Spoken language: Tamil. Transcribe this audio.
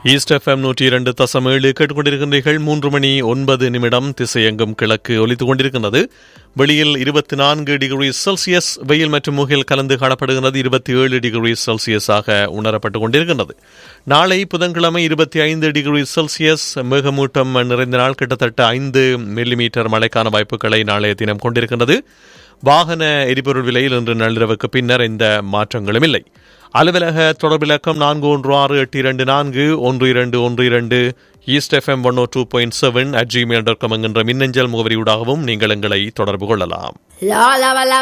ஈஸ்ட் எஃப்எம் நூற்றி இரண்டு தசம் ஏழு கேட்டுக்கொண்டிருக்கின்றீர்கள் மூன்று மணி ஒன்பது நிமிடம் திசையெங்கும் கிழக்கு ஒலித்துக் கொண்டிருக்கின்றது வெளியில் இருபத்தி நான்கு டிகிரி செல்சியஸ் வெயில் மற்றும் முகில் கலந்து காணப்படுகிறது இருபத்தி ஏழு டிகிரி செல்சியஸாக உணரப்பட்டுக் கொண்டிருக்கின்றது நாளை புதன்கிழமை இருபத்தி ஐந்து டிகிரி செல்சியஸ் மேகமூட்டம் நிறைந்த நாள் கிட்டத்தட்ட ஐந்து மில்லிமீட்டர் மழைக்கான வாய்ப்புகளை நாளைய தினம் கொண்டிருக்கின்றது வாகன எரிபொருள் விலையில் இன்று நள்ளிரவுக்கு பின்னர் எந்த மாற்றங்களும் இல்லை அலுவலக தொடர்பிலக்கம் நான்கு ஒன்று ஆறு எட்டு இரண்டு நான்கு ஒன்று இரண்டு ஒன்று இரண்டு east FM one O two point seven at Gmail dot com என்கின்ற மின்னஞ்சல் முகவரியூடாகவும் நீங்கள் எங்களை தொடர்பு கொள்ளலாம் La la la la